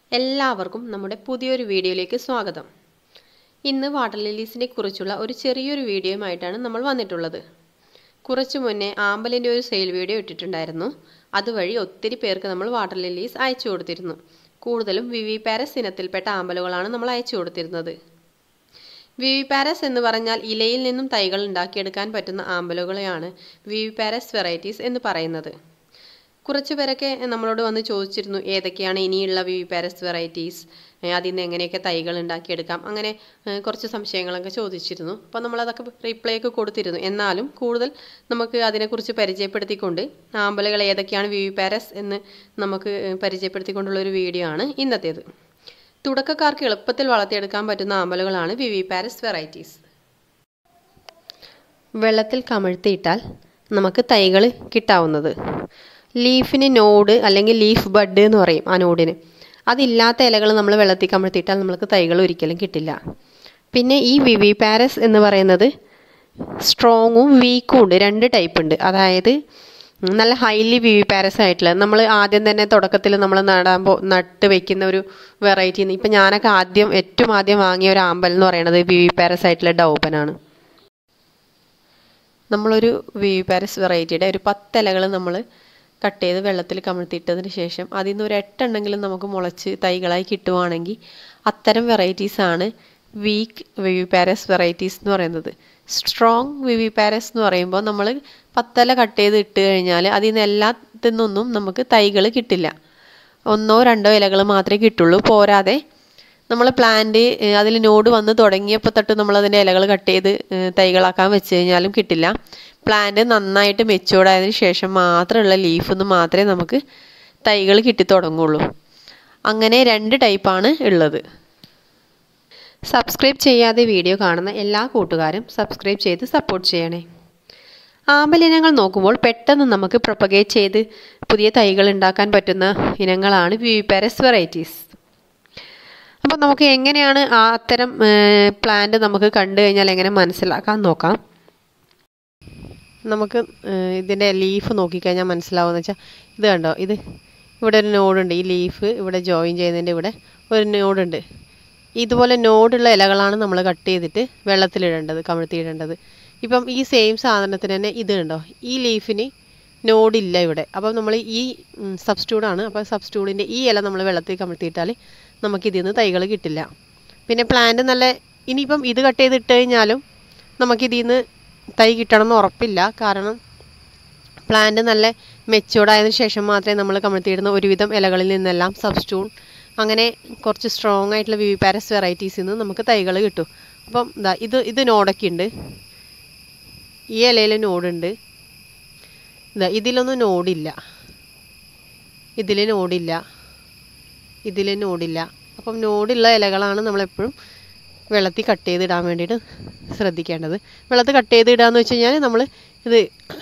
എല്ലാവർക്കും നമ്മുടെ പുതിയൊരു വീഡിയോയിലേക്ക് സ്വാഗതം ഇന്ന് വാട്ടർ ലില്ലീസിനെ കുറിച്ചുള്ള ഒരു ചെറിയൊരു വീഡിയോയുമായിട്ടാണ് നമ്മൾ വന്നിട്ടുള്ളത് കുറച്ചു മുന്നേ ആമ്പലിൻ്റെ ഒരു സെയിൽ വീഡിയോ ഇട്ടിട്ടുണ്ടായിരുന്നു അതുവഴി ഒത്തിരി പേർക്ക് നമ്മൾ വാട്ടർ ലില്ലീസ് അയച്ചു കൊടുത്തിരുന്നു കൂടുതലും വിവി പാരസ് ഇനത്തിൽപ്പെട്ട ആമ്പലുകളാണ് നമ്മൾ അയച്ചു കൊടുത്തിരുന്നത് വിവി പാരസ് എന്ന് പറഞ്ഞാൽ ഇലയിൽ നിന്നും തൈകൾ ഉണ്ടാക്കിയെടുക്കാൻ പറ്റുന്ന ആമ്പലുകളെയാണ് വിവി പാരസ് വെറൈറ്റീസ് എന്ന് പറയുന്നത് കുറച്ച് പേരൊക്കെ നമ്മളോട് വന്ന് ചോദിച്ചിരുന്നു ഏതൊക്കെയാണ് ഇനിയുള്ള വി പാരസ് വെറൈറ്റീസ് അതിൽ നിന്ന് എങ്ങനെയൊക്കെ തൈകൾ ഉണ്ടാക്കിയെടുക്കാം അങ്ങനെ കുറച്ച് സംശയങ്ങളൊക്കെ ചോദിച്ചിരുന്നു അപ്പോൾ നമ്മളതൊക്കെ റിപ്ലൈ ഒക്കെ കൊടുത്തിരുന്നു എന്നാലും കൂടുതൽ നമുക്ക് അതിനെക്കുറിച്ച് പരിചയപ്പെടുത്തിക്കൊണ്ട് ആമ്പലുകൾ ഏതൊക്കെയാണ് വി പാരസ് എന്ന് നമുക്ക് പരിചയപ്പെടുത്തിക്കൊണ്ടുള്ള ഒരു വീഡിയോ ആണ് ഇന്നത്തേത് തുടക്കക്കാർക്ക് എളുപ്പത്തിൽ വളർത്തിയെടുക്കാൻ പറ്റുന്ന ആമ്പലുകളാണ് വി വി പാരസ് വെറൈറ്റീസ് വെള്ളത്തിൽ കമഴ്ത്തിയിട്ടാൽ നമുക്ക് തൈകൾ കിട്ടാവുന്നത് ലീഫിന് നോഡ് അല്ലെങ്കിൽ ലീഫ് ബഡ് എന്ന് പറയും ആ നോഡിന് അതില്ലാത്ത ഇലകൾ നമ്മൾ വെള്ളത്തിൽ കമഴ്ത്തിയിട്ടാൽ നമ്മൾക്ക് തൈകൾ ഒരിക്കലും കിട്ടില്ല പിന്നെ ഈ വിവി പാരസ് എന്ന് പറയുന്നത് സ്ട്രോങ്ങും വീക്കും ഉണ്ട് രണ്ട് ടൈപ്പ് ഉണ്ട് അതായത് നല്ല ഹൈലി വിവി പാരസ് ആയിട്ടുള്ള നമ്മൾ ആദ്യം തന്നെ തുടക്കത്തിൽ നമ്മൾ നടാൻ പോ നട്ട് വെക്കുന്ന ഒരു വെറൈറ്റി ഇപ്പം ഞാനൊക്കെ ആദ്യം ഏറ്റവും ആദ്യം വാങ്ങിയ ഒരു ആമ്പൽ എന്ന് പറയുന്നത് വിവി പാരസ് ആയിട്ടുള്ള ഡൗപ്പനാണ് നമ്മളൊരു വിവി പാരസ് വെറൈറ്റിയുടെ ഒരു പത്ത് ഇലകൾ നമ്മൾ കട്ട് ചെയ്ത് വെള്ളത്തിൽ കമഴ്ത്തിയിട്ടതിന് ശേഷം അതിൽ നിന്ന് ഒരു എട്ടെണ്ണെങ്കിലും നമുക്ക് മുളച്ച് തൈകളായി കിട്ടുവാണെങ്കിൽ അത്തരം വെറൈറ്റീസാണ് വീക്ക് വിവി പാരസ് വെറൈറ്റീസ് എന്ന് പറയുന്നത് സ്ട്രോങ് വിവി പാരസ് എന്ന് പറയുമ്പോൾ നമ്മൾ പത്തല കട്ട് ചെയ്ത് ഇട്ട് കഴിഞ്ഞാൽ അതിൽ നിന്ന് എല്ലാത്തിൽ നിന്നൊന്നും നമുക്ക് തൈകൾ കിട്ടില്ല ഒന്നോ രണ്ടോ ഇലകൾ മാത്രമേ കിട്ടുള്ളൂ പോരാതെ നമ്മൾ പ്ലാന്റ് അതിൽ നോഡ് വന്ന് തുടങ്ങിയപ്പോൾ തൊട്ട് നമ്മൾ അതിൻ്റെ ഇലകൾ കട്ട് ചെയ്ത് തൈകളാക്കാൻ വെച്ച് കഴിഞ്ഞാലും കിട്ടില്ല പ്ലാന്റ് നന്നായിട്ട് മെച്ചൂർഡായതിനു ശേഷം മാത്രമുള്ള ലീഫിൽ നിന്ന് മാത്രമേ നമുക്ക് തൈകൾ കിട്ടിത്തുടങ്ങുള്ളൂ അങ്ങനെ രണ്ട് ടൈപ്പാണ് ഉള്ളത് സബ്സ്ക്രൈബ് ചെയ്യാതെ വീഡിയോ കാണുന്ന എല്ലാ കൂട്ടുകാരും സബ്സ്ക്രൈബ് ചെയ്ത് സപ്പോർട്ട് ചെയ്യണേ ആമ്പലിനങ്ങൾ നോക്കുമ്പോൾ പെട്ടെന്ന് നമുക്ക് പ്രൊപ്പഗേറ്റ് ചെയ്ത് പുതിയ തൈകൾ ഉണ്ടാക്കാൻ പറ്റുന്ന ഇനങ്ങളാണ് വിവിപാരസ് വെറൈറ്റീസ് അപ്പോൾ നമുക്ക് എങ്ങനെയാണ് ആ അത്തരം പ്ലാന്റ് നമുക്ക് കണ്ടു കഴിഞ്ഞാൽ എങ്ങനെ മനസ്സിലാക്കാൻ നോക്കാം നമുക്ക് ഇതിൻ്റെ ലീഫ് നോക്കിക്കഴിഞ്ഞാൽ മനസ്സിലാവുമെന്ന് വെച്ചാൽ ഇത് കണ്ടോ ഇത് ഇവിടെ ഒരു നോഡുണ്ട് ഈ ലീഫ് ഇവിടെ ജോയിൻ ചെയ്യുന്നതിൻ്റെ ഇവിടെ ഒരു നോഡുണ്ട് ഇതുപോലെ നോഡുള്ള ഇലകളാണ് നമ്മൾ കട്ട് ചെയ്തിട്ട് വെള്ളത്തിലിടേണ്ടത് കമിഴ്ത്തിയിടേണ്ടത് ഇപ്പം ഈ സെയിം സാധനത്തിന് തന്നെ ഇത് കണ്ടോ ഈ ലീഫിന് നോഡില്ല ഇവിടെ അപ്പം നമ്മൾ ഈ സബ്സ്റ്റ്യൂഡാണ് അപ്പോൾ സബ്സ്റ്റ്യൂഡിൻ്റെ ഈ ഇല നമ്മൾ വെള്ളത്തിൽ കമിഴ്ത്തിയിട്ടാൽ നമുക്കിതിൽ നിന്ന് തൈകൾ കിട്ടില്ല പിന്നെ പ്ലാന്റ് നല്ല ഇനിയിപ്പം ഇത് കട്ട് ചെയ്ത് ഇട്ട് കഴിഞ്ഞാലും നമുക്കിതിൽ നിന്ന് തൈ കിട്ടണമെന്ന് ഉറപ്പില്ല കാരണം പ്ലാന്റ് നല്ല മെച്ചൂർഡായതിനു ശേഷം മാത്രമേ നമ്മൾ കമിഴ്ത്തിയിടുന്ന ഒരുവിധം ഇലകളിൽ നിന്നെല്ലാം സബ്സ്റ്റ്യൂൺ അങ്ങനെ കുറച്ച് സ്ട്രോങ് ആയിട്ടുള്ള വിവി പാരസ് വെറൈറ്റീസിൽ നിന്ന് നമുക്ക് തൈകൾ കിട്ടും അപ്പം ഇതാ ഇത് ഇത് നോടൊക്കെ ഉണ്ട് ഈ ഇലയിൽ നോടുണ്ട് ഇതാ ഇതിലൊന്നും നോടില്ല ഇതിൽ നോടില്ല ഇതിൽ നോടില്ല അപ്പം നോടുള്ള ഇലകളാണ് നമ്മളെപ്പോഴും വെള്ളത്തിൽ കട്ട് ചെയ്തിടാൻ വേണ്ടിയിട്ട് ശ്രദ്ധിക്കേണ്ടത് വെള്ളത്തിൽ കട്ട് ചെയ്തിടാന്ന് വെച്ച് കഴിഞ്ഞാൽ നമ്മൾ ഇത്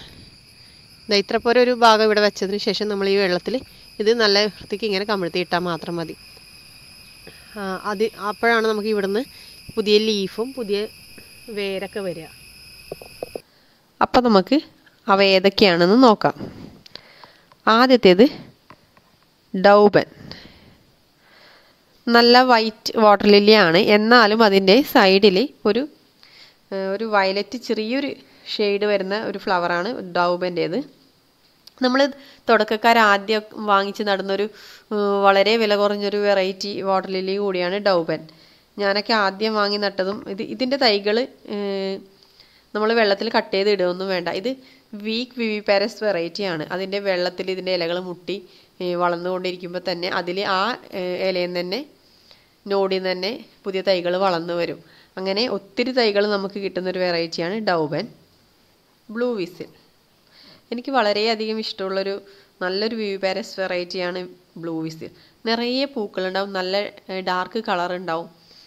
ഇതാ ഇത്ര പോലെ ഒരു ഭാഗം ഇവിടെ വെച്ചതിന് ശേഷം നമ്മൾ ഈ വെള്ളത്തിൽ ഇത് നല്ല വൃത്തിക്ക് ഇങ്ങനെ കമിഴ്ത്തി ഇട്ടാൽ മാത്രം മതി അത് അപ്പോഴാണ് നമുക്ക് ഇവിടുന്ന് പുതിയ ലീഫും പുതിയ വേരൊക്കെ വരിക അപ്പം നമുക്ക് അവ ഏതൊക്കെയാണെന്ന് നോക്കാം ആദ്യത്തേത് ഡൗബൻ നല്ല വൈറ്റ് വാട്ടർ ലില്ലിയാണ് എന്നാലും അതിൻ്റെ സൈഡിൽ ഒരു ഒരു വയലറ്റ് ചെറിയൊരു ഷെയ്ഡ് വരുന്ന ഒരു ഫ്ലവറാണ് ഡൗബൻ്റേത് നമ്മൾ തുടക്കക്കാർ ആദ്യം വാങ്ങിച്ച് നടന്നൊരു വളരെ വില കുറഞ്ഞൊരു വെറൈറ്റി വാട്ടർ ലില്ലി കൂടിയാണ് ഡൗബൻ ഞാനൊക്കെ ആദ്യം വാങ്ങി നട്ടതും ഇത് ഇതിൻ്റെ തൈകൾ നമ്മൾ വെള്ളത്തിൽ കട്ട് ചെയ്ത് ഇടുകയൊന്നും വേണ്ട ഇത് വീക്ക് വിവി പാരസ് വെറൈറ്റി ആണ് അതിൻ്റെ വെള്ളത്തിൽ ഇതിൻ്റെ ഇലകൾ മുട്ടി വളർന്നുകൊണ്ടിരിക്കുമ്പോൾ തന്നെ അതിൽ ആ ഇലയിൽ നിന്ന് തന്നെ നോടിൽ നിന്ന് തന്നെ പുതിയ തൈകൾ വളർന്നു വരും അങ്ങനെ ഒത്തിരി തൈകൾ നമുക്ക് കിട്ടുന്നൊരു വെറൈറ്റിയാണ് ഡൗബൻ ബ്ലൂ വിസിൽ എനിക്ക് വളരെയധികം ഇഷ്ടമുള്ളൊരു നല്ലൊരു വ്യൂ പാരസ് വെറൈറ്റിയാണ് ബ്ലൂ വിസിൽ നിറയെ പൂക്കളുണ്ടാവും നല്ല ഡാർക്ക് കളർ ഉണ്ടാവും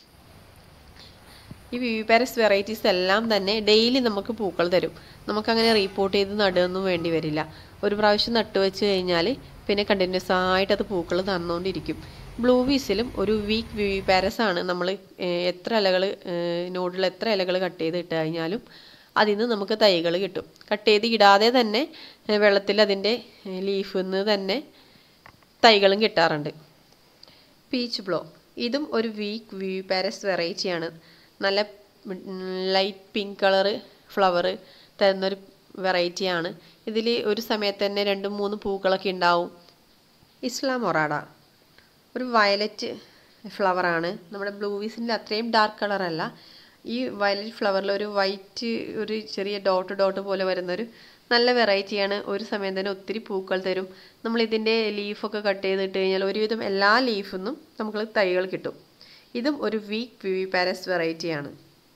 ഈ വ്യൂ പാരസ് വെറൈറ്റീസ് എല്ലാം തന്നെ ഡെയിലി നമുക്ക് പൂക്കൾ തരും നമുക്കങ്ങനെ റീപ്പോർട്ട് ചെയ്ത് നടുകയൊന്നും വേണ്ടി വരില്ല ഒരു പ്രാവശ്യം നട്ടു വെച്ച് കഴിഞ്ഞാൽ പിന്നെ കണ്ടിന്യൂസ് ആയിട്ട് അത് പൂക്കൾ തന്നുകൊണ്ടിരിക്കും ബ്ലൂ വീസിലും ഒരു വീക്ക് വ്യൂ പാരസ് ആണ് നമ്മൾ എത്ര ഇലകൾ നോഡിൽ എത്ര ഇലകൾ കട്ട് ചെയ്ത് ഇട്ട് കഴിഞ്ഞാലും അതിൽ നിന്ന് നമുക്ക് തൈകൾ കിട്ടും കട്ട് ചെയ്ത് ഇടാതെ തന്നെ വെള്ളത്തിൽ അതിൻ്റെ ലീഫിൽ നിന്ന് തന്നെ തൈകളും കിട്ടാറുണ്ട് പീച്ച് ബ്ലോ ഇതും ഒരു വീക്ക് വ്യൂ പാരസ് വെറൈറ്റിയാണ് നല്ല ലൈറ്റ് പിങ്ക് കളറ് ഫ്ലവർ തരുന്നൊരു വെറൈറ്റിയാണ് ഇതിൽ ഒരു സമയത്ത് തന്നെ രണ്ടും മൂന്ന് പൂക്കളൊക്കെ ഉണ്ടാവും ഇസ്ലാം ഒറാഡ ഒരു വയലറ്റ് ഫ്ലവറാണ് നമ്മുടെ ബ്ലൂവീസിൻ്റെ അത്രയും ഡാർക്ക് കളറല്ല ഈ വയലറ്റ് ഫ്ലവറിൽ ഒരു വൈറ്റ് ഒരു ചെറിയ ഡോട്ട് ഡോട്ട് പോലെ വരുന്നൊരു നല്ല വെറൈറ്റിയാണ് ഒരു സമയം തന്നെ ഒത്തിരി പൂക്കൾ തരും നമ്മൾ ഇതിൻ്റെ ലീഫൊക്കെ കട്ട് ചെയ്തിട്ട് കഴിഞ്ഞാൽ ഒരുവിധം എല്ലാ ലീഫിൽ നിന്നും നമുക്ക് തൈകൾ കിട്ടും ഇതും ഒരു വീക്ക് വിവി പാരസ് വെറൈറ്റിയാണ്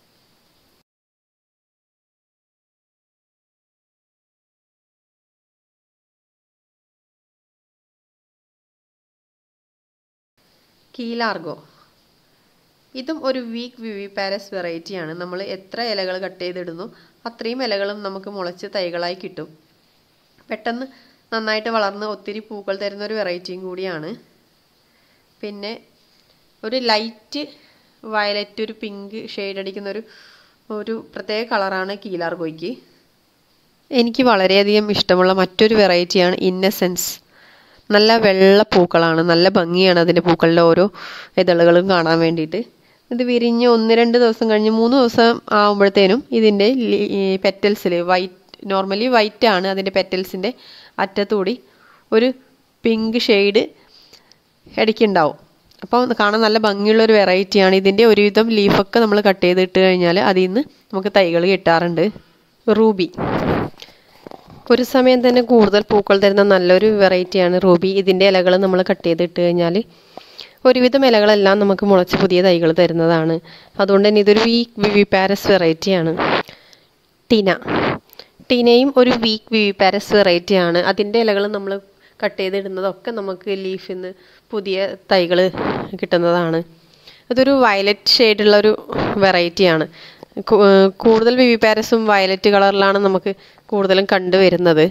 കീലാർഗോ ഇതും ഒരു വീക്ക് വിവി പാരസ് വെറൈറ്റിയാണ് നമ്മൾ എത്ര ഇലകൾ കട്ട് ചെയ്തിടുന്നു അത്രയും ഇലകളും നമുക്ക് മുളച്ച് തൈകളായി കിട്ടും പെട്ടെന്ന് നന്നായിട്ട് വളർന്ന് ഒത്തിരി പൂക്കൾ തരുന്ന ഒരു വെറൈറ്റിയും കൂടിയാണ് പിന്നെ ഒരു ലൈറ്റ് വയലറ്റ് ഒരു പിങ്ക് ഷെയ്ഡ് അടിക്കുന്ന ഒരു ഒരു പ്രത്യേക കളറാണ് കീലാർഗോയ്ക്ക് എനിക്ക് വളരെയധികം ഇഷ്ടമുള്ള മറ്റൊരു വെറൈറ്റിയാണ് ഇന്നസെൻസ് നല്ല വെള്ള പൂക്കളാണ് നല്ല ഭംഗിയാണ് അതിൻ്റെ പൂക്കളുടെ ഓരോ ഇതളുകളും കാണാൻ വേണ്ടിയിട്ട് ഇത് വിരിഞ്ഞ് ഒന്ന് രണ്ട് ദിവസം കഴിഞ്ഞ് മൂന്ന് ദിവസം ആകുമ്പോഴത്തേനും ഇതിൻ്റെ പെറ്റൽസിൽ വൈറ്റ് നോർമലി വൈറ്റ് ആണ് അതിൻ്റെ പെറ്റൽസിൻ്റെ അറ്റത്തൂടി ഒരു പിങ്ക് ഷെയ്ഡ് ഇടയ്ക്കുണ്ടാവും അപ്പോൾ കാണാൻ നല്ല ഭംഗിയുള്ള ഒരു വെറൈറ്റിയാണ് ഇതിൻ്റെ ഒരുവിധം ലീഫൊക്കെ നമ്മൾ കട്ട് ചെയ്തിട്ട് കഴിഞ്ഞാൽ അതിൽ നിന്ന് നമുക്ക് തൈകൾ കിട്ടാറുണ്ട് റൂബി ഒരു സമയം തന്നെ കൂടുതൽ പൂക്കൾ തരുന്ന നല്ലൊരു വെറൈറ്റിയാണ് റൂബി ഇതിൻ്റെ ഇലകൾ നമ്മൾ കട്ട് ചെയ്തിട്ട് കഴിഞ്ഞാൽ ഒരുവിധം ഇലകളെല്ലാം നമുക്ക് മുളച്ച് പുതിയ തൈകൾ തരുന്നതാണ് അതുകൊണ്ട് തന്നെ ഇതൊരു വീക്ക് വിവി പാരസ് വെറൈറ്റിയാണ് ടീന ടീനയും ഒരു വീക്ക് വിവി പാരസ് വെറൈറ്റിയാണ് അതിൻ്റെ ഇലകൾ നമ്മൾ കട്ട് ചെയ്തിടുന്നതൊക്കെ നമുക്ക് ലീഫിൽ നിന്ന് പുതിയ തൈകൾ കിട്ടുന്നതാണ് ഇതൊരു വയലറ്റ് ഷെയ്ഡുള്ള ഒരു വെറൈറ്റിയാണ് കൂടുതൽ വിവി പാരസും വയലറ്റ് കളറിലാണ് നമുക്ക് കൂടുതലും കണ്ടുവരുന്നത്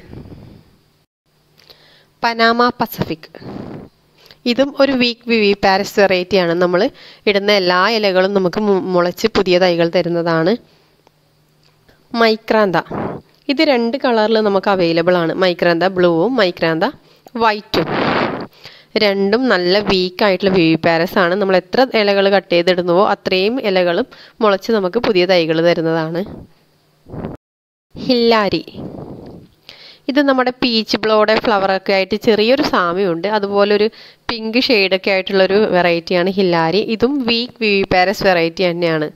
പനാമ പസഫിക് ഇതും ഒരു വീക്ക് വിവി പാരസ് വെറൈറ്റിയാണ് നമ്മൾ ഇടുന്ന എല്ലാ ഇലകളും നമുക്ക് മുളച്ച് പുതിയ തൈകൾ തരുന്നതാണ് മൈക്രാന്ത ഇത് രണ്ട് കളറിൽ നമുക്ക് അവൈലബിൾ ആണ് മൈക്രാന്ത ബ്ലൂവും മൈക്രാന്ത വൈറ്റും രണ്ടും നല്ല വീക്ക് ആയിട്ടുള്ള വിവി പാരസ് ആണ് നമ്മൾ എത്ര ഇലകൾ കട്ട് ചെയ്തിടുന്നുവോ അത്രയും ഇലകളും മുളച്ച് നമുക്ക് പുതിയ തൈകൾ തരുന്നതാണ് ഹില്ലാരി ഇത് നമ്മുടെ പീച്ച് ബ്ലോയുടെ ഫ്ലവറൊക്കെ ആയിട്ട് ചെറിയൊരു സാമ്യമുണ്ട് അതുപോലെ ഒരു പിങ്ക് ഷെയ്ഡൊക്കെ ആയിട്ടുള്ളൊരു വെറൈറ്റിയാണ് ഹില്ലാരി ഇതും വീക്ക് വിവി പാരസ് വെറൈറ്റി തന്നെയാണ്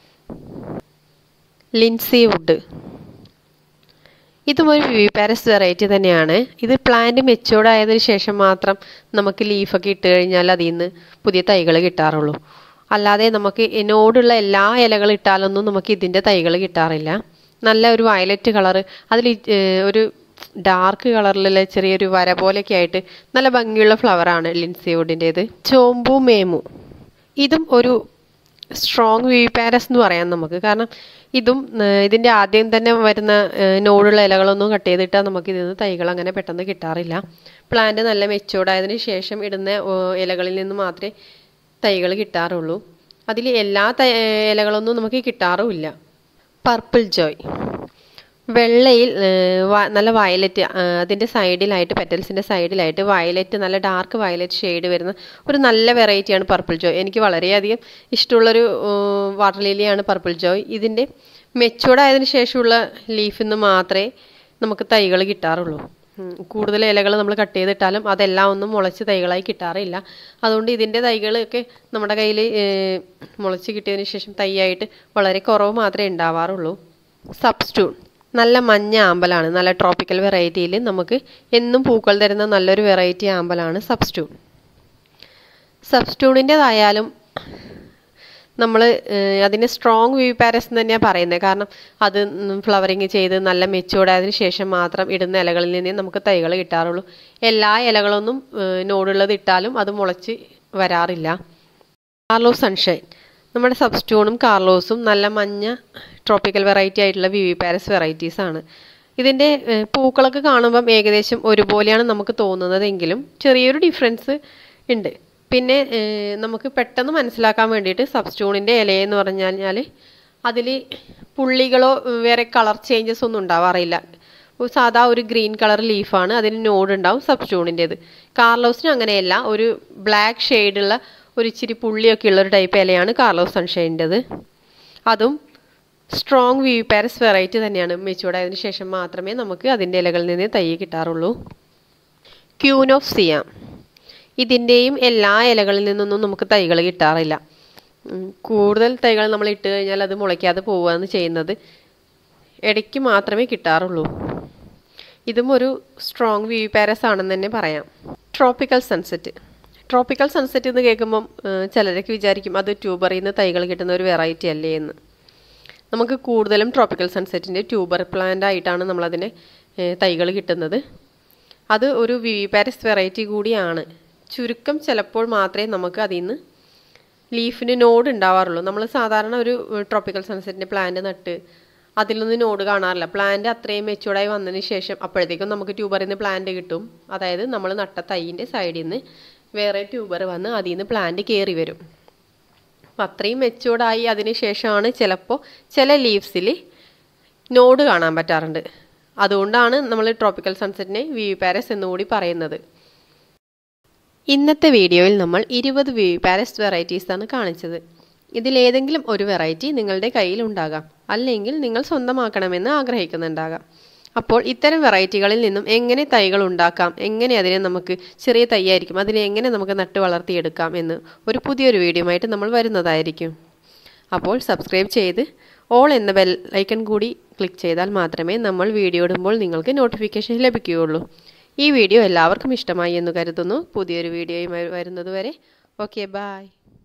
ലിൻസി വുഡ് ഇതും ഒരു വിവി പാരസ് വെറൈറ്റി തന്നെയാണ് ഇത് പ്ലാന്റ് മെച്ചൂർഡ് ആയതിനു ശേഷം മാത്രം നമുക്ക് ലീഫൊക്കെ ഇട്ട് കഴിഞ്ഞാൽ അതിൽ നിന്ന് പുതിയ തൈകൾ കിട്ടാറുള്ളൂ അല്ലാതെ നമുക്ക് നോടുള്ള എല്ലാ ഇലകൾ ഇട്ടാലൊന്നും നമുക്ക് ഇതിൻ്റെ തൈകൾ കിട്ടാറില്ല നല്ല ഒരു വയലറ്റ് കളറ് അതിൽ ഒരു ഡാർക്ക് കളറിലുള്ള ചെറിയൊരു വര പോലെയൊക്കെ ആയിട്ട് നല്ല ഭംഗിയുള്ള ഫ്ലവറാണ് ലിൻസി വുഡിൻ്റേത് ചോമ്പു മേമു ഇതും ഒരു സ്ട്രോങ് വി പാരസ് എന്ന് പറയാം നമുക്ക് കാരണം ഇതും ഇതിൻ്റെ ആദ്യം തന്നെ വരുന്ന നോടുള്ള ഇലകളൊന്നും കട്ട് ചെയ്തിട്ടാൽ നമുക്ക് ഇതിൽ നിന്ന് തൈകൾ അങ്ങനെ പെട്ടെന്ന് കിട്ടാറില്ല പ്ലാന്റ് നല്ല മെച്ചൂർഡ് ആയതിനു ശേഷം ഇടുന്ന ഇലകളിൽ നിന്ന് മാത്രമേ തൈകൾ കിട്ടാറുള്ളൂ അതിൽ എല്ലാ ഇലകളൊന്നും നമുക്ക് കിട്ടാറുമില്ല പർപ്പിൾ ജോയ് വെള്ളയിൽ നല്ല വയലറ്റ് അതിൻ്റെ സൈഡിലായിട്ട് പെറ്റൽസിൻ്റെ സൈഡിലായിട്ട് വയലറ്റ് നല്ല ഡാർക്ക് വയലറ്റ് ഷെയ്ഡ് വരുന്ന ഒരു നല്ല വെറൈറ്റിയാണ് പർപ്പിൾ ജോയ് എനിക്ക് വളരെയധികം ഇഷ്ടമുള്ളൊരു വാട്ടർ ലിലിയാണ് പർപ്പിൾ ജോയ് ഇതിൻ്റെ മെച്ചൂർഡ് ആയതിനു ശേഷമുള്ള ലീഫിൽ നിന്ന് മാത്രമേ നമുക്ക് തൈകൾ കിട്ടാറുള്ളൂ കൂടുതൽ ഇലകൾ നമ്മൾ കട്ട് ചെയ്തിട്ടാലും അതെല്ലാം ഒന്നും മുളച്ച് തൈകളായി കിട്ടാറില്ല അതുകൊണ്ട് ഇതിൻ്റെ തൈകളൊക്കെ നമ്മുടെ കയ്യിൽ മുളച്ച് കിട്ടിയതിന് ശേഷം തൈയായിട്ട് വളരെ കുറവ് മാത്രമേ ഉണ്ടാവാറുള്ളൂ സബ്സ്റ്റൂൺ നല്ല മഞ്ഞ ആമ്പലാണ് നല്ല ട്രോപ്പിക്കൽ വെറൈറ്റിയിൽ നമുക്ക് എന്നും പൂക്കൾ തരുന്ന നല്ലൊരു വെറൈറ്റി ആമ്പലാണ് സബ്സ്റ്റൂൺ സബ്സ്റ്റൂണിൻ്റെതായാലും നമ്മൾ അതിന് സ്ട്രോങ് വ്യൂ പാരസ് എന്ന് തന്നെയാണ് പറയുന്നത് കാരണം അത് ഫ്ലവറിങ് ചെയ്ത് നല്ല മെച്ചൂർഡ് ആയതിനു ശേഷം മാത്രം ഇടുന്ന ഇലകളിൽ നിന്നേ നമുക്ക് തൈകൾ കിട്ടാറുള്ളൂ എല്ലാ ഇലകളൊന്നും നോടുള്ളത് ഇട്ടാലും അത് മുളച്ച് വരാറില്ല കാർലോ സൺഷൈൻ നമ്മുടെ സബ്സ്റ്റൂണും കാർലോസും നല്ല മഞ്ഞ ട്രോപ്പിക്കൽ വെറൈറ്റി ആയിട്ടുള്ള വിവി പാരസ് വെറൈറ്റീസ് ആണ് ഇതിൻ്റെ പൂക്കളൊക്കെ കാണുമ്പം ഏകദേശം ഒരുപോലെയാണ് നമുക്ക് തോന്നുന്നതെങ്കിലും ചെറിയൊരു ഡിഫറൻസ് ഉണ്ട് പിന്നെ നമുക്ക് പെട്ടെന്ന് മനസ്സിലാക്കാൻ വേണ്ടിയിട്ട് സബ്സ്റ്റൂണിൻ്റെ ഇലയെന്ന് പറഞ്ഞു കഴിഞ്ഞാൽ അതിൽ പുള്ളികളോ വേറെ കളർ ചേഞ്ചസ് ഒന്നും ഉണ്ടാവാറില്ല ഒരു സാധാ ഒരു ഗ്രീൻ കളർ ലീഫാണ് അതിന് നോഡ് ഉണ്ടാവും സബ് സ്റ്റൂണിൻ്റേത് കാർലോസിന് അങ്ങനെയല്ല ഒരു ബ്ലാക്ക് ഷെയ്ഡുള്ള ഒരു ഇച്ചിരി പുള്ളിയൊക്കെ ഉള്ള ഒരു ടൈപ്പ് ഇലയാണ് കാർലോസ് സൺഷൈൻ്റെത് അതും സ്ട്രോങ് വി പാരസ് വെറൈറ്റി തന്നെയാണ് മെച്ചൂർഡ് ആയതിനു ശേഷം മാത്രമേ നമുക്ക് അതിൻ്റെ ഇലകളിൽ നിന്ന് തൈ കിട്ടാറുള്ളൂ ക്യൂൻ ഓഫ് സിയാം ഇതിൻ്റെയും എല്ലാ ഇലകളിൽ നിന്നൊന്നും നമുക്ക് തൈകൾ കിട്ടാറില്ല ഉം, കൂടുതൽ തൈകൾ നമ്മൾ ഇട്ട് കഴിഞ്ഞാൽ അത് മുളയ്ക്കാതെ പോവുകയാണ് ചെയ്യുന്നത് ഇടയ്ക്ക് മാത്രമേ കിട്ടാറുള്ളൂ ഇതും ഒരു സ്ട്രോങ് വി പാരസ് ആണെന്ന് തന്നെ പറയാം ട്രോപ്പിക്കൽ സൺസെറ്റ് ട്രോപ്പിക്കൽ സൺസെറ്റ് എന്ന് കേൾക്കുമ്പം ഏഹ്, ചിലരൊക്കെ വിചാരിക്കും അത് ട്യൂബറിൽ നിന്ന് തൈകൾ കിട്ടുന്ന ഒരു വെറൈറ്റി അല്ലേ എന്ന് നമുക്ക് കൂടുതലും ട്രോപ്പിക്കൽ സൺസെറ്റിൻ്റെ ട്യൂബർ പ്ലാന്റ് ആയിട്ടാണ് നമ്മളതിൻ്റെ തൈകൾ കിട്ടുന്നത് അത് ഒരു വി പാരസ് വെറൈറ്റി കൂടിയാണ് ചുരുക്കം ചിലപ്പോൾ മാത്രമേ നമുക്ക് അതിൽ നിന്ന് ലീഫിന് നോഡ് ഉണ്ടാവാറുള്ളൂ നമ്മൾ സാധാരണ ഒരു ട്രോപ്പിക്കൽ സൺസെറ്റിൻ്റെ പ്ലാന്റ് നട്ട് അതിൽ നിന്ന് നോഡ് കാണാറില്ല പ്ലാന്റ് അത്രയും മെച്ചൂർഡായി വന്നതിന് ശേഷം അപ്പോഴത്തേക്കും നമുക്ക് ട്യൂബറിൽ നിന്ന് പ്ലാന്റ് കിട്ടും അതായത് നമ്മൾ നട്ട തൈയിൻ്റെ സൈഡിൽ നിന്ന് വേറെ ട്യൂബർ വന്ന് അതിൽ നിന്ന് പ്ലാന്റ് കയറി വരും അപ്പം അത്രയും മെച്ചൂർഡായി അതിന് ശേഷമാണ് ചിലപ്പോൾ ചില ലീവ്സിൽ നോഡ് കാണാൻ പറ്റാറുണ്ട് അതുകൊണ്ടാണ് നമ്മൾ ട്രോപ്പിക്കൽ സൺസെറ്റിനെ വി പാരസ് എന്നുകൂടി പറയുന്നത് ഇന്നത്തെ വീഡിയോയിൽ നമ്മൾ ഇരുപത് വി പാരസ് വെറൈറ്റീസ് ആണ് കാണിച്ചത് ഇതിലേതെങ്കിലും ഒരു വെറൈറ്റി നിങ്ങളുടെ കയ്യിൽ ഉണ്ടാകാം അല്ലെങ്കിൽ നിങ്ങൾ സ്വന്തമാക്കണമെന്ന് ആഗ്രഹിക്കുന്നുണ്ടാകാം അപ്പോൾ ഇത്തരം വെറൈറ്റികളിൽ നിന്നും എങ്ങനെ തൈകൾ ഉണ്ടാക്കാം എങ്ങനെ അതിനെ നമുക്ക് ചെറിയ തൈയായിരിക്കും അതിനെ എങ്ങനെ നമുക്ക് നട്ട് വളർത്തിയെടുക്കാം എന്ന് ഒരു പുതിയൊരു വീഡിയോയുമായിട്ട് നമ്മൾ വരുന്നതായിരിക്കും അപ്പോൾ സബ്സ്ക്രൈബ് ചെയ്ത് ഓൾ എന്ന ബെൽ ഐക്കൺ കൂടി ക്ലിക്ക് ചെയ്താൽ മാത്രമേ നമ്മൾ വീഡിയോ ഇടുമ്പോൾ നിങ്ങൾക്ക് നോട്ടിഫിക്കേഷൻ ലഭിക്കുകയുള്ളൂ ഈ വീഡിയോ എല്ലാവർക്കും ഇഷ്ടമായി എന്ന് കരുതുന്നു പുതിയൊരു വീഡിയോയുമായി വരുന്നതുവരെ ഓക്കെ ബായ്